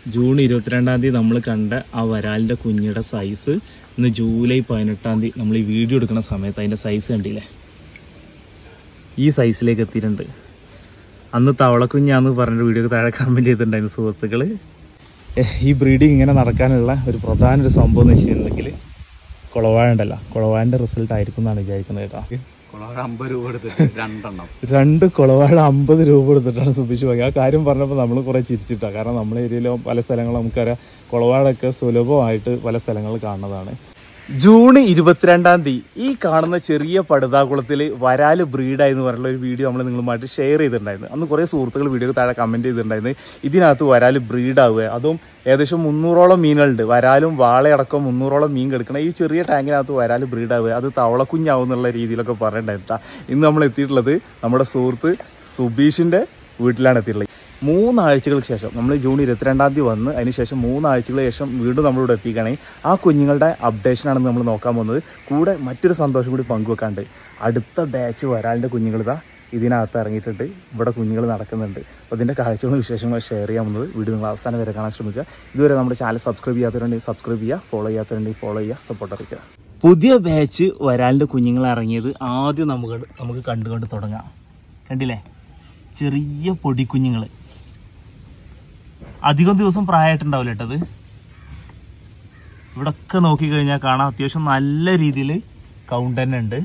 June ഇരുപത്തിരണ്ടാം തീയതി നമ്മൾ കണ്ട ആ വരാലിൻ്റെ കുഞ്ഞിയുടെ സൈസ് ഇന്ന് ജൂലൈ പതിനെട്ടാം തീയതി നമ്മൾ ഈ വീഡിയോ എടുക്കുന്ന സമയത്ത് അതിൻ്റെ സൈസ് കണ്ടില്ലേ ഈ സൈസിലേക്ക് എത്തിയിട്ടുണ്ട് അന്ന് തവളക്കുഞ്ഞാന്ന് പറഞ്ഞ വീഡിയോക്ക് താഴെ കമൻറ്റ് ചെയ്തിട്ടുണ്ടായിരുന്നു സുഹൃത്തുക്കൾ ഈ ബ്രീഡിങ് ഇങ്ങനെ നടക്കാനുള്ള ഒരു പ്രധാന ഒരു സംഭവം എന്ന് വെച്ചിട്ടുണ്ടെങ്കിൽ കുളവാഴ ഉണ്ടല്ലോ കുളവാഴിൻ്റെ റിസൾട്ട് ആയിരിക്കും എന്നാണ് വിചാരിക്കുന്നത് കേട്ടോ കുളവാഴ അമ്പത് രൂപ എടുത്തിട്ട് രണ്ടെണ്ണം രണ്ട് കുളവാഴ അമ്പത് രൂപ കൊടുത്തിട്ടാണ് സുബിഷ് വാങ്ങി ആ കാര്യം പറഞ്ഞപ്പോൾ നമ്മൾ കുറേ ചിരിച്ചിട്ടാണ് കാരണം നമ്മുടെ ഏരിയയിലും പല സ്ഥലങ്ങളും നമുക്കറിയാം കുളവാഴൊക്കെ സുലഭമായിട്ട് പല സ്ഥലങ്ങളിൽ കാണുന്നതാണ് ജൂൺ ഇരുപത്തിരണ്ടാം തീയതി ഈ കാണുന്ന ചെറിയ പടുതാകുളത്തിൽ വരാല് ബ്രീഡായി എന്ന് പറഞ്ഞുള്ള ഒരു വീഡിയോ നമ്മൾ നിങ്ങളുമായിട്ട് ഷെയർ ചെയ്തിട്ടുണ്ടായിരുന്നു അന്ന് കുറേ സുഹൃത്തുക്കൾ വീഡിയോ താഴെ കമൻറ്റ് ചെയ്തിട്ടുണ്ടായിരുന്നു ഇതിനകത്ത് വരാല് ബ്രീഡാവുക അതും ഏകദേശം മുന്നൂറോളം മീനുകളുണ്ട് വരാലും വാളയടക്കം മുന്നൂറോളം മീൻ കിടക്കണം ഈ ചെറിയ ടാങ്കിനകത്ത് വരാല് ബ്രീഡാവുക അത് തവളക്കുഞ്ഞാവും എന്നുള്ള രീതിയിലൊക്കെ പറഞ്ഞിട്ടുണ്ടായിട്ടാ ഇന്ന് നമ്മൾ എത്തിയിട്ടുള്ളത് നമ്മുടെ സുഹൃത്ത് സുബീഷിൻ്റെ വീട്ടിലാണ് എത്തിയിട്ടുള്ളത് മൂന്നാഴ്ചകൾക്ക് ശേഷം നമ്മൾ ജൂൺ ഇരുപത്തിരണ്ടാം തീയതി വന്ന് അതിന് ശേഷം മൂന്നാഴ്ചകൾക്ക് ശേഷം വീണ്ടും നമ്മളിവിടെ എത്തിക്കുകയാണെങ്കിൽ ആ കുഞ്ഞുങ്ങളുടെ അപ്ഡേഷനാണ് നമ്മൾ നോക്കാൻ പോകുന്നത് കൂടെ മറ്റൊരു സന്തോഷം കൂടി പങ്കുവെക്കാണ്ട് അടുത്ത ബാച്ച് വരാലിൻ്റെ കുഞ്ഞുങ്ങൾ ഇതാ ഇതിനകത്ത് ഇറങ്ങിയിട്ടുണ്ട് ഇവിടെ കുഞ്ഞുങ്ങൾ നടക്കുന്നുണ്ട് അപ്പോൾ ഇതിൻ്റെ കാഴ്ചകളും വിശേഷങ്ങളും ഷെയർ ചെയ്യാൻ പോകുന്നത് വീഡിയോ നിങ്ങൾ അവസാനം വരെ കാണാൻ ശ്രമിക്കുക ഇതുവരെ നമ്മുടെ ചാനൽ സബ്സ്ക്രൈബ് ചെയ്യാത്തവരുണ്ടെങ്കിൽ സബ്സ്ക്രൈബ് ചെയ്യുക ഫോളോ ചെയ്യാത്തവരുണ്ടെങ്കിൽ ഫോളോ ചെയ്യുക സപ്പോർട്ട് അറിയിക്കുക പുതിയ ബാച്ച് വരാലിൻ്റെ കുഞ്ഞുങ്ങൾ ഇറങ്ങിയത് ആദ്യം നമുക്ക് നമുക്ക് കണ്ടുകൊണ്ട് തുടങ്ങാം കണ്ടില്ലേ ചെറിയ പൊടിക്കുഞ്ഞുങ്ങൾ അധികം ദിവസം പ്രായമായിട്ടുണ്ടാവില്ല കേട്ടത് ഇവിടെ ഒക്കെ നോക്കിക്കഴിഞ്ഞാൽ കാണാം അത്യാവശ്യം നല്ല രീതിയിൽ കൗണ്ട് തന്നെ ഉണ്ട്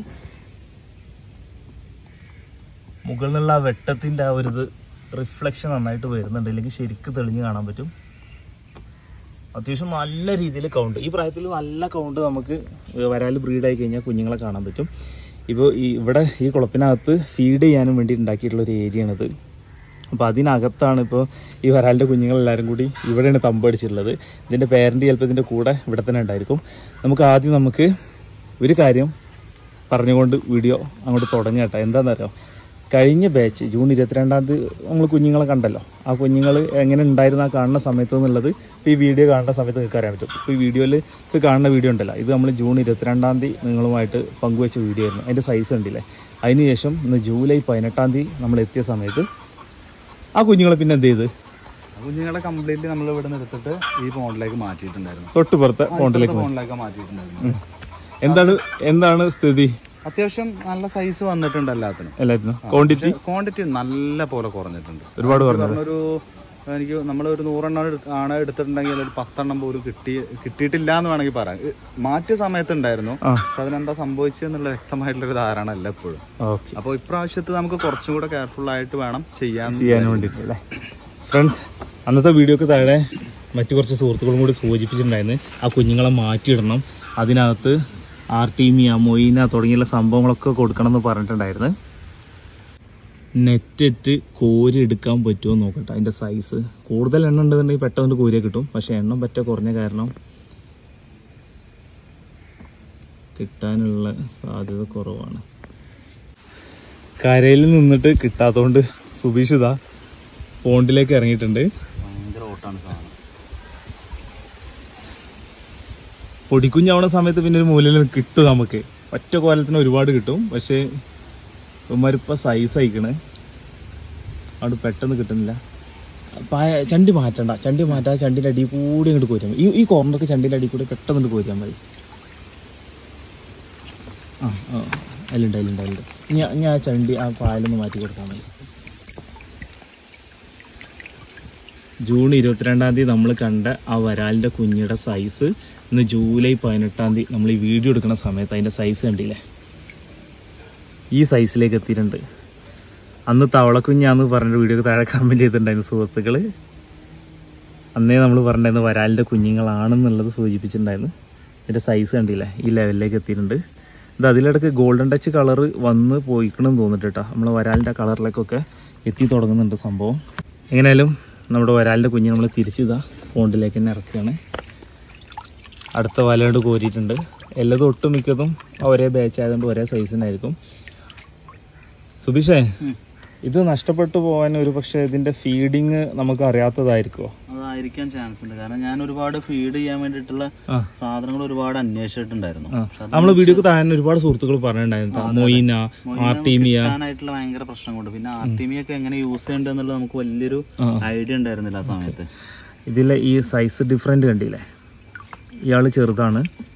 മുകളിൽ നിന്നുള്ള ആ വെട്ടത്തിൻ്റെ ആ ഒരു ഇത് റിഫ്ലക്ഷൻ നന്നായിട്ട് വരുന്നുണ്ട് ഇല്ലെങ്കിൽ ശരിക്കും തെളിഞ്ഞ് കാണാൻ പറ്റും അത്യാവശ്യം നല്ല രീതിയിൽ കൗണ്ട് ഈ പ്രായത്തിൽ നല്ല കൗണ്ട് നമുക്ക് വരാൽ ബ്രീഡായി കഴിഞ്ഞാൽ കുഞ്ഞുങ്ങളെ കാണാൻ പറ്റും ഇപ്പോൾ ഈ ഇവിടെ ഈ കുളത്തിനകത്ത് ഫീഡ് ചെയ്യാനും വേണ്ടി ഉണ്ടാക്കിയിട്ടുള്ള ഒരു ഏരിയയാണിത് അപ്പോൾ അതിനകത്താണ് ഇപ്പോൾ ഈ വരാലിൻ്റെ കുഞ്ഞുങ്ങളെല്ലാവരും കൂടി ഇവിടെയാണ് തമ്പടിച്ചിട്ടുള്ളത് ഇതിൻ്റെ പേരൻ്റ് ചിലപ്പോൾ ഇതിൻ്റെ കൂടെ ഇവിടെ തന്നെ ഉണ്ടായിരിക്കും നമുക്ക് ആദ്യം നമുക്ക് ഒരു കാര്യം പറഞ്ഞുകൊണ്ട് വീഡിയോ അങ്ങോട്ട് തുടങ്ങി കേട്ടോ എന്താണെന്നറിയോ കഴിഞ്ഞ ബാച്ച് ജൂൺ ഇരുപത്തിരണ്ടാം തീയതി നമ്മൾ കുഞ്ഞുങ്ങളെ കണ്ടല്ലോ ആ കുഞ്ഞുങ്ങൾ എങ്ങനെ ഉണ്ടായിരുന്ന ആ കാണുന്ന സമയത്ത് എന്നുള്ളത് ഇപ്പോൾ ഈ വീഡിയോ കാണുന്ന സമയത്ത് നിങ്ങൾക്ക് അറിയാൻ പറ്റും ഇപ്പോൾ ഈ വീഡിയോയിൽ ഇപ്പോൾ കാണുന്ന വീഡിയോ ഉണ്ടല്ലോ ഇത് നമ്മൾ ജൂൺ ഇരുപത്തിരണ്ടാം തീയതി നിങ്ങളുമായിട്ട് പങ്കുവെച്ച വീഡിയോ ആയിരുന്നു അതിൻ്റെ സൈസ് ഉണ്ടല്ലേ അതിനുശേഷം ഇന്ന് ജൂലൈ പതിനെട്ടാം തീയതി നമ്മൾ എത്തിയ സമയത്ത് ആ കുഞ്ഞുങ്ങളെ പിന്നെ എന്ത് ചെയ്ത് കുഞ്ഞുങ്ങളെ കംപ്ലീറ്റ്ലി നമ്മൾ ഇവിടെ നിന്ന് എടുത്തിട്ട് ഈ ഫോണിലേക്ക് മാറ്റിയിട്ടുണ്ടായിരുന്നു തൊട്ടുപുറത്തെ ഫോണ്ടിലേക്ക് ഫോണിലേക്ക് മാറ്റിയിട്ടുണ്ടായിരുന്നു എന്താണ് എന്താണ് സ്ഥിതി അത്യാവശ്യം നല്ല സൈസ് വന്നിട്ടുണ്ട് എല്ലാത്തിനും എല്ലാത്തിനും ക്വാണ്ടിറ്റി ക്വാണ്ടിറ്റി നല്ല പോലെ കുറഞ്ഞിട്ടുണ്ട് ഒരുപാട് എനിക്ക് പറഞ്ഞൊരു എനിക്ക് നമ്മൾ ഒരു നൂറെണ്ണം എടുത്ത് ആണ് എടുത്തിട്ടുണ്ടെങ്കിൽ ഒരു പത്തെണ്ണം പോലും കിട്ടി കിട്ടിയിട്ടില്ല എന്ന് വേണമെങ്കിൽ പറയാം ഇ- മാറ്റിയ സമയത്ത് ഉണ്ടായിരുന്നു ആ. പക്ഷെ അതിനെന്താ സംഭവിച്ചെന്നുള്ള വ്യക്തമായിട്ടുള്ളൊരു ധാരണ അല്ല എപ്പോഴും ഓക്കെ അപ്പോൾ ഇപ്രാവശ്യത്ത് നമുക്ക് കുറച്ചും കൂടെ കെയർഫുൾ ആയിട്ട് വേണം ചെയ്യാൻ ചെയ്യാൻ വേണ്ടിയിട്ട് അല്ലേ ഫ്രണ്ട്സ് അന്നത്തെ വീഡിയോക്ക് താഴെ മറ്റു കുറച്ച് സുഹൃത്തുക്കളും കൂടി സൂചിപ്പിച്ചിട്ടുണ്ടായിരുന്നു ആ കുഞ്ഞുങ്ങളെ മാറ്റിയിടണം അതിനകത്ത് ആർട്ടീമിയ മൊയ്ന തുടങ്ങിയുള്ള സംഭവങ്ങളൊക്കെ കൊടുക്കണം എന്ന് പറഞ്ഞിട്ടുണ്ടായിരുന്നു നെറ്റിട്ട് കോരി എടുക്കാൻ പറ്റുമോ എന്ന് നോക്കട്ടെ അതിൻ്റെ സൈസ് കൂടുതൽ എണ്ണം ഉണ്ടെന്നുണ്ടെങ്കിൽ പെട്ടെന്ന് കോരിയെ കിട്ടും പക്ഷേ എണ്ണം പറ്റ കുറഞ്ഞ കാരണം കിട്ടാനുള്ള സാധ്യത കുറവാണ് കരയിൽ നിന്നിട്ട് കിട്ടാത്തതുകൊണ്ട് സുബീഷ് ഇതാ പോണ്ടിലേക്ക് ഇറങ്ങിയിട്ടുണ്ട് ഭയങ്കര ഓട്ടാണ് സാധനം പൊടിക്കുഞ്ഞാവുന്ന സമയത്ത് പിന്നെ ഒരു മൂലയിൽ കിട്ടും നമുക്ക് ഒറ്റ കോലത്തിന് ഒരുപാട് കിട്ടും പക്ഷേ ഇവന്മാരിപ്പോൾ സൈസ് അയക്കണ് അവിടെ പെട്ടെന്ന് കിട്ടുന്നില്ല പായ- ചണ്ടി മാറ്റണ്ട ചണ്ടി മാറ്റാതെ ചണ്ടിൻ്റെ അടിയിൽ കൂടി ഇങ്ങോട്ട് കോരിയാൽ മതി ഈ ഈ കോർണർക്ക് ചണ്ടിൻ്റെ അടിയിൽ കൂടി പെട്ടെന്ന് ഇങ്ങോട്ട് കോരിയാൽ മതി ആ ആ അതിലുണ്ട് അതിലുണ്ട് അതിലുണ്ട് ഞാൻ ഞാൻ ആ ചണ്ടി ആ പായലൊന്ന് മാറ്റി കൊടുത്താൽ മതി ജൂൺ ഇരുപത്തിരണ്ടാം തീയതി നമ്മൾ കണ്ട ആ വരാലിൻ്റെ കുഞ്ഞിയുടെ സൈസ് ഇന്ന് ജൂലൈ പതിനെട്ടാം തീയതി നമ്മൾ ഈ വീഡിയോ എടുക്കുന്ന സമയത്ത് അതിൻ്റെ സൈസ് കണ്ടില്ലേ ഈ സൈസിലേക്ക് എത്തിയിട്ടുണ്ട് അന്ന് തവളക്കുഞ്ഞാന്ന് പറഞ്ഞ വീഡിയോക്ക് താഴെ കമൻറ്റ് ചെയ്തിട്ടുണ്ടായിരുന്നു സുഹൃത്തുക്കൾ അന്നേ നമ്മൾ പറഞ്ഞിരുന്നു വരാലിൻ്റെ കുഞ്ഞുങ്ങളാണെന്നുള്ളത് സൂചിപ്പിച്ചിട്ടുണ്ടായിരുന്നു ഇതിൻ്റെ സൈസ് കണ്ടില്ലേ ഈ ലെവലിലേക്ക് എത്തിയിട്ടുണ്ട് ഇത് അതിലിടക്ക് ഗോൾഡൻ ടച്ച് കളർ വന്ന് പോയിക്കണമെന്ന് തോന്നിട്ട് കേട്ടോ നമ്മൾ വരാലിൻ്റെ കളറിലേക്കൊക്കെ എത്തി തുടങ്ങുന്നുണ്ട് സംഭവം എങ്ങനെയാലും നമ്മുടെ വരാലിൻ്റെ കുഞ്ഞ് നമ്മൾ തിരിച്ചിതാ പോണ്ടിലേക്ക് തന്നെ ഇറക്കുകയാണ് അടുത്ത വലയോട് കോരിയിട്ടുണ്ട് എല്ലാതും ഒട്ടുമിക്കതും ഒരേ ബാച്ച് ആയതുകൊണ്ട് ഒരേ സൈസിനായിരിക്കും സുബീഷേ ഇത് നഷ്ടപ്പെട്ടു പോകാൻ ഒരു പക്ഷേ ഇതിൻ്റെ ഫീഡിങ് നമുക്ക് അറിയാത്തതായിരിക്കുമോ അതായിരിക്കാൻ ചാൻസ് ഉണ്ട് കാരണം ഞാൻ ഒരുപാട് ഫീഡ് ചെയ്യാൻ വേണ്ടിയിട്ടുള്ള ആ. സാധനങ്ങൾ ഒരുപാട് അന്വേഷിച്ചിട്ടുണ്ടായിരുന്നു പക്ഷെ അത് നമ്മൾ വീഡിയോക്ക് താഴെ ഒരുപാട് സുഹൃത്തുക്കൾ പറഞ്ഞിട്ടുണ്ടായിരുന്നു മൊയ്ന ആർട്ടീമിയ കിട്ടാനായിട്ടുള്ള ഭയങ്കര പ്രശ്നം കൊണ്ട് പിന്നെ ആർട്ടിമിയൊക്കെ എങ്ങനെ യൂസ് ചെയ്യേണ്ടത് എന്നുള്ളത് നമുക്ക് വലിയൊരു ആ. ഐഡിയ ഉണ്ടായിരുന്നില്ല ആ സമയത്ത് ഇതിലെ ഈ സൈസ് ഡിഫറെൻ്റ് കണ്ടില്ലേ ഇയാൾ ചെറുതാണ്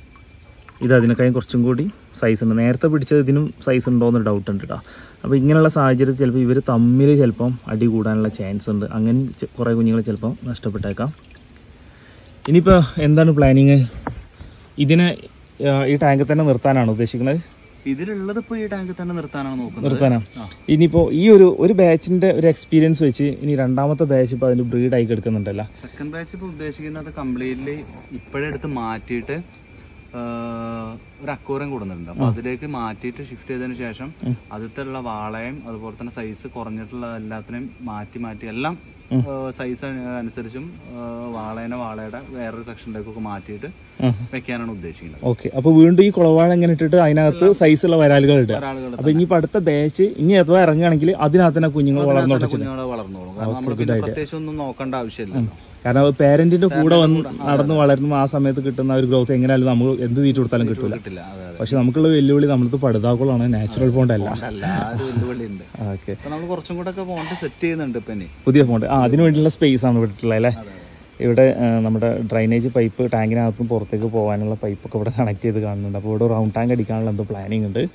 ഇത് അതിനേക്കാളും കുറച്ചും കൂടി സൈസ് ഉണ്ട് നേരത്തെ പിടിച്ചത് ഇതിനും സൈസ് ഉണ്ടോ എന്ന് ഡൗട്ട് ഉണ്ട് കേട്ടോ അപ്പോൾ ഇങ്ങനെയുള്ള സാഹചര്യത്തിൽ ചിലപ്പോൾ ഇവർ തമ്മിൽ ചിലപ്പം അടി കൂടാനുള്ള ചാൻസ് ഉണ്ട് അങ്ങനെ ചെ- കുറേ കുഞ്ഞുങ്ങൾ ചിലപ്പം നഷ്ടപ്പെട്ടേക്കാം ഇനിയിപ്പോൾ എന്താണ് പ്ലാനിങ് ഇതിനെ ആ, ഈ ടാങ്കിൽ തന്നെ നിർത്താനാണ് ഉദ്ദേശിക്കുന്നത് ഇതിലുള്ളത് ഇപ്പോൾ ഈ ടാങ്കിൽ തന്നെ നിർത്താനാണ് നോക്കുന്നത് നിർത്താനാ ആ. ഇനിയിപ്പോൾ ഈ ഒരു ഒരു ബാച്ചിൻ്റെ ഒരു എക്സ്പീരിയൻസ് വെച്ച് ഇനി രണ്ടാമത്തെ ബാച്ച് ഇപ്പോൾ അതിന് ബ്രീഡായി കിടക്കുന്നുണ്ടല്ലോ സെക്കൻഡ് ബാച്ച് ഇപ്പോൾ ഉദ്ദേശിക്കുന്നത് കംപ്ലീറ്റ്ലി ഇപ്പോഴേ എടുത്ത് മാറ്റിയിട്ട് ആ, ഒരു അക്കൂരം കൂടുന്നുണ്ട് അപ്പൊ അതിലേക്ക് മാറ്റിയിട്ട് ഷിഫ്റ്റ് ചെയ്തതിന് ശേഷം അതിലുള്ള വാളയും അതുപോലെ തന്നെ സൈസ് കുറഞ്ഞിട്ടുള്ള എല്ലാത്തിനെയും മാറ്റി മാറ്റി എല്ലാം സൈസ് അനുസരിച്ചും ആ, വാളേനെ വാളയുടെ വേറൊരു സെക്ഷനിലേക്കൊക്കെ മാറ്റിയിട്ട് വെക്കാനാണ് ഉദ്ദേശിക്കുന്നത് ഓക്കെ അപ്പോൾ വീണ്ടും ഈ കുളവാഴ എങ്ങനെ ഇട്ടിട്ട് അതിനകത്ത് സൈസുള്ള വരാലുകൾ ഇടുക ഒരാളുകൾ അപ്പോൾ ഇനിയിപ്പോൾ അടുത്ത ബാച്ച് ഇനി അഥവാ ഇറങ്ങുകയാണെങ്കിൽ അതിനകത്ത് തന്നെ കുഞ്ഞുങ്ങൾ വളർന്നോട്ടെ കുഞ്ഞുങ്ങളെ വളർന്നോളും കാരണം നമ്മൾ പിന്നെ പ്രത്യേകിച്ച് ഒന്നും നോക്കേണ്ട ആവശ്യമില്ല കാരണം പേരന്റിന്റെ കൂടെ വന്ന് നടന്ന് വളരുമ്പോൾ ആ സമയത്ത് കിട്ടുന്ന ഒരു ഗ്രോത്ത് എങ്ങനെയാലും നമ്മൾ എന്ത് തീറ്റ കൊടുത്താലും കിട്ടില്ല കിട്ടില്ല അതെ അതെ പക്ഷെ നമുക്കുള്ള വെല്ലുവിളി നമ്മളത് പടുതാക്കുളാണ് നാച്ചുറൽ ഫോണ്ട് അല്ല അല്ല ആ ഒരു വെല്ലുവിളി ഉണ്ട് ഓക്കെ അപ്പൊ നമ്മൾ കുറച്ചും കൂടെ ഒക്കെ പോണ്ട് സെറ്റ് ചെയ്യുന്നുണ്ട് ഇപ്പൊ ഇനി പുതിയ ഫോണ്ട് ആ അതിന് വേണ്ടിയുള്ള സ്പേസ് ആണ് വിട്ടിട്ടുള്ളത് അല്ലേ ഇവിടെ ആ, നമ്മുടെ ഡ്രൈനേജ് പൈപ്പ് ടാങ്കിനകത്തും പുറത്തേക്ക് പോകാനുള്ള പൈപ്പൊക്കെ ഇവിടെ കണക്ട് ചെയ്ത് കാണുന്നുണ്ട് അപ്പോൾ ഇവിടെ റൗണ്ട് ടാങ്ക് അടിക്കാനുള്ള എന്തോ പ്ലാനിങ് ഉണ്ട്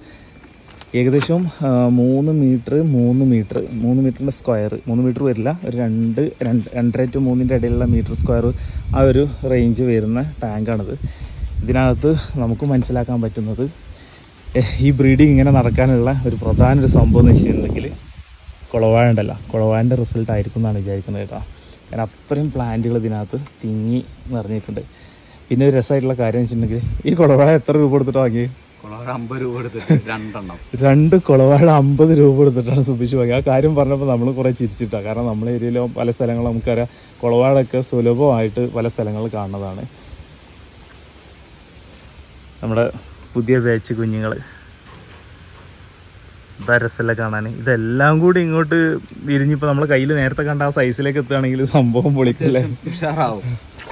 ഏകദേശം ആ, മൂന്ന് മീറ്റർ മൂന്ന് മീറ്റർ മൂന്ന് മീറ്ററിൻ്റെ സ്ക്വയർ മൂന്ന് മീറ്റർ വരില്ല ഒരു രണ്ട് രണ്ട് രണ്ടര ടു മൂന്നിൻ്റെ ഇടയിലുള്ള മീറ്റർ സ്ക്വയർ ആ ഒരു റേഞ്ച് വരുന്ന ടാങ്കാണിത് ഇതിനകത്ത് നമുക്ക് മനസ്സിലാക്കാൻ പറ്റുന്നത് എഹ്, ഈ ബ്രീഡിങ് ഇങ്ങനെ നടക്കാനുള്ള ഒരു പ്രധാന ഒരു സംഭവം എന്ന് വെച്ചിട്ടുണ്ടെങ്കിൽ കുളവാഴ ഉണ്ടല്ലോ കുളവാഴൻ്റെ റിസൾട്ട് ആയിരിക്കും എന്നാണ് വിചാരിക്കുന്നത് കേട്ടോ കാരണം അത്രയും പ്ലാന്റുകൾ ഇതിനകത്ത് തിങ്ങി നിറഞ്ഞിട്ടുണ്ട് പിന്നെ ഒരു രസമായിട്ടുള്ള കാര്യം വെച്ചിട്ടുണ്ടെങ്കിൽ ഈ കുളവാഴ എത്ര രൂപ കൊടുത്തിട്ട് വാങ്ങി ഒരു അമ്പത് രൂപ എടുത്തിട്ട് രണ്ടെണ്ണം രണ്ട് കുളവാഴ അമ്പത് രൂപ കൊടുത്തിട്ടാണ് സുബിഷ് വാങ്ങി ആ കാര്യം പറഞ്ഞപ്പോൾ നമ്മൾ കുറേ ചിരിച്ചിട്ടാണ് കാരണം നമ്മളെ ഏരിയയിലോ പല സ്ഥലങ്ങളും നമുക്കറിയാം കുളവാഴൊക്കെ സുലഭമായിട്ട് പല സ്ഥലങ്ങളിൽ കാണുന്നതാണ് നമ്മുടെ പുതിയ ബാച്ച് കുഞ്ഞുങ്ങൾ ഇതാ രസമല്ല കാണാൻ ഇതെല്ലാം കൂടി ഇങ്ങോട്ട് വിരിഞ്ഞിപ്പോൾ നമ്മൾ കയ്യിൽ നേരത്തെ കണ്ട ആ സൈസിലേക്ക് എത്തുകയാണെങ്കിൽ സംഭവം പൊളിക്കല്ലേ ഉഷാറാവും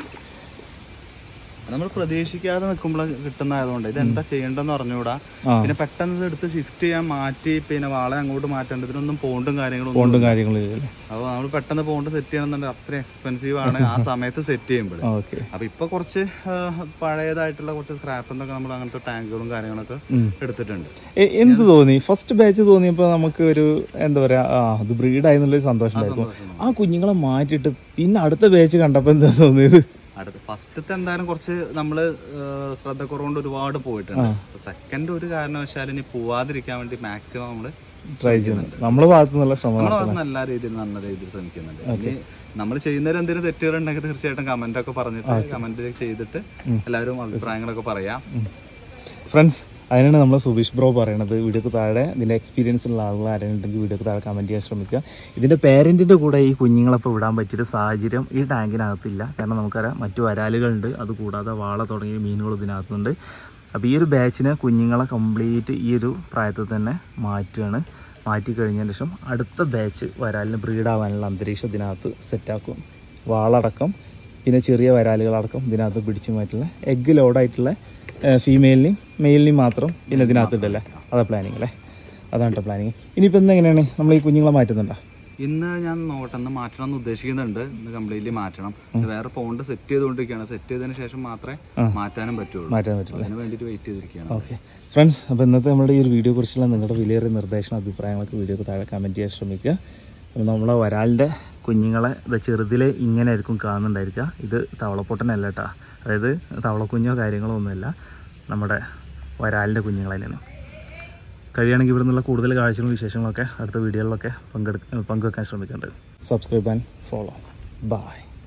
നമ്മൾ പ്രതീക്ഷിക്കാതെ നിൽക്കുമ്പോൾ കിട്ടുന്നതായതുകൊണ്ട് ഇത് എന്താ ചെയ്യേണ്ടതെന്ന് അറിഞ്ഞുകൂടാ ആ പിന്നെ പെട്ടെന്ന് ഇത് എടുത്ത് ഷിഫ്റ്റ് ചെയ്യാൻ മാറ്റി പിന്നെ വാളെ അങ്ങോട്ട് മാറ്റേണ്ട ഇതിനൊന്നും പോണ്ടും കാര്യങ്ങളും ഒന്നും ഫോണ്ടും കാര്യങ്ങളും ഇല്ലല്ലേ അപ്പോൾ നമ്മൾ പെട്ടെന്ന് പോണ്ട് സെറ്റ് ചെയ്യണമെന്നുണ്ടെങ്കിൽ അത്രയും എക്സ്പെൻസീവ് ആണ് ആ സമയത്ത് സെറ്റ് ചെയ്യുമ്പോൾ ഓക്കെ അപ്പൊ ഇപ്പൊ കുറച്ച് ആ, പഴയതായിട്ടുള്ള കുറച്ച് സ്ക്രാപ്പ് എന്നൊക്കെ നമ്മൾ അങ്ങനത്തെ ടാങ്കുകളും കാര്യങ്ങളൊക്കെ എടുത്തിട്ടുണ്ട് എ- എന്ത് തോന്നി ഫസ്റ്റ് ബാച്ച് തോന്നിയപ്പോൾ നമുക്ക് ഒരു എന്താ പറയാ ആ അത് ബ്രീഡായി എന്നുള്ളൊരു സന്തോഷം ഉണ്ടായിരുന്നു ആ കുഞ്ഞുങ്ങളെ മാറ്റിയിട്ട് പിന്നെ അടുത്ത ബാച്ച് കണ്ടപ്പോൾ എന്താ തോന്നിയത് അടുത്ത ഫസ്റ്റത്തെ എന്തായാലും കുറച്ച് നമ്മള് ആ, ശ്രദ്ധക്കുറവുകൊണ്ട് ഒരുപാട് പോയിട്ടുണ്ട് സെക്കൻഡ് ഒരു കാരണവശാലും ഇനി പോവാതിരിക്കാൻ വേണ്ടി മാക്സിമം നമ്മള് ട്രൈ ചെയ്യുന്നുണ്ട് നമ്മളെ ഭാഗത്തു നിന്നുള്ള ശ്രമം നമ്മളെ ഭാഗത്തുനിന്ന് എല്ലാ രീതിയിലും നല്ല രീതിയിൽ ശ്രമിക്കുന്നുണ്ട് ഇനി നമ്മൾ ചെയ്യുന്നതിൽ എന്തെങ്കിലും തെറ്റുകൾ ഉണ്ടെങ്കിൽ തീർച്ചയായിട്ടും കമന്റ് ഒക്കെ പറഞ്ഞിട്ട് കമന്റ് ചെയ്തിട്ട് എല്ലാവരും അഭിപ്രായങ്ങളൊക്കെ പറയാം ഫ്രണ്ട്സ് അതിനാണ് നമ്മൾ സുബീഷ് ബ്രോ പറയണത് വീഡിയോക്ക് താഴെ ഇതിൻ്റെ എക്സ്പീരിയൻസ് ഉള്ള ആളുകൾ ആരെങ്കിലും ഉണ്ടെങ്കിൽ വീഡിയോക്ക് താഴെ കമൻറ്റ് ചെയ്യാൻ ശ്രമിക്കുക ഇതിൻ്റെ പേരൻറ്റിൻ്റെ കൂടെ ഈ കുഞ്ഞുങ്ങളപ്പോൾ വിടാൻ പറ്റിയൊരു സാഹചര്യം ഈ ടാങ്കിനകത്തില്ല കാരണം നമുക്കറിയാം മറ്റു വരാലുകളുണ്ട് അതുകൂടാതെ വാള തുടങ്ങിയ മീനുകൾ ഇതിനകത്തുണ്ട് അപ്പോൾ ഈ ഒരു ബാച്ചിന് കുഞ്ഞുങ്ങളെ കംപ്ലീറ്റ് ഈ ഒരു പ്രായത്തിൽ തന്നെ മാറ്റുകയാണ് മാറ്റി കഴിഞ്ഞതിന് ശേഷം അടുത്ത ബാച്ച് വരാലിന് ബ്രീഡാവാനുള്ള അന്തരീക്ഷം ഇതിനകത്ത് സെറ്റാക്കും വാളടക്കം പിന്നെ ചെറിയ വരാലുകളടക്കം ഇതിനകത്ത് പിടിച്ചു മാറ്റുള്ള എഗ്ഗ് ലോഡായിട്ടുള്ള ഫീമെയിലിനെയും മെയിലിനെയും മാത്രം പിന്നെ ഇതിനകത്ത് ഇടല്ലേ അതാ പ്ലാനിങ് അല്ലേ അതാണ് കേട്ടോ പ്ലാനിങ് ഇനിയിപ്പോൾ ഇന്ന് എങ്ങനെയാണ് നമ്മൾ ഈ കുഞ്ഞുങ്ങളെ മാറ്റുന്നുണ്ടോ ഇന്ന് ഞാൻ നോക്കട്ടെ ഇന്ന് മാറ്റണം എന്ന് ഉദ്ദേശിക്കുന്നുണ്ട് ഇന്ന് കംപ്ലീറ്റ്ലി മാറ്റണം ഇത് വേറെ പോണ്ട് സെറ്റ് ചെയ്തുകൊണ്ടിരിക്കുകയാണ് സെറ്റ് ചെയ്തതിന് ശേഷം മാത്രമേ മാറ്റാനും പറ്റുള്ളൂ മാറ്റാൻ പറ്റില്ല അതിന് വേണ്ടിയിട്ട് വെയിറ്റ് ചെയ്തിരിക്കുകയാണ് ഓക്കെ ഫ്രണ്ട്സ് അപ്പോൾ ഇന്നത്തെ നമ്മുടെ ഈ ഒരു വീഡിയോ കുറിച്ചുള്ള നിങ്ങളുടെ വിലയേറിയ നിർദ്ദേശം അഭിപ്രായങ്ങളൊക്കെ വീഡിയോക്ക് താഴെ കമൻറ്റ് ചെയ്യാൻ ശ്രമിക്കുക അപ്പോൾ നമ്മളെ വരാലിൻ്റെ കുഞ്ഞുങ്ങളെ ഇത് ചെറുതിലെ ഇങ്ങനെ ആയിരിക്കും കാണുന്നുണ്ടായിരിക്കുക ഇത് തവളപ്പൊട്ടനല്ല കേട്ടോ അതായത് തവളക്കുഞ്ഞോ കാര്യങ്ങളോ ഒന്നുമല്ല നമ്മുടെ വരാലിൻ്റെ കുഞ്ഞുങ്ങൾ തന്നെയാണ് കഴിയുകയാണെങ്കിൽ ഇവിടെ നിന്നുള്ള കൂടുതൽ കാഴ്ചകളും വിശേഷങ്ങളൊക്കെ അടുത്ത വീഡിയോകളിലൊക്കെ പങ്കെടുക്ക പങ്കുവെക്കാൻ ശ്രമിക്കുന്നുണ്ട് സബ്സ്ക്രൈബ് ആൻഡ് ഫോളോ ബൈ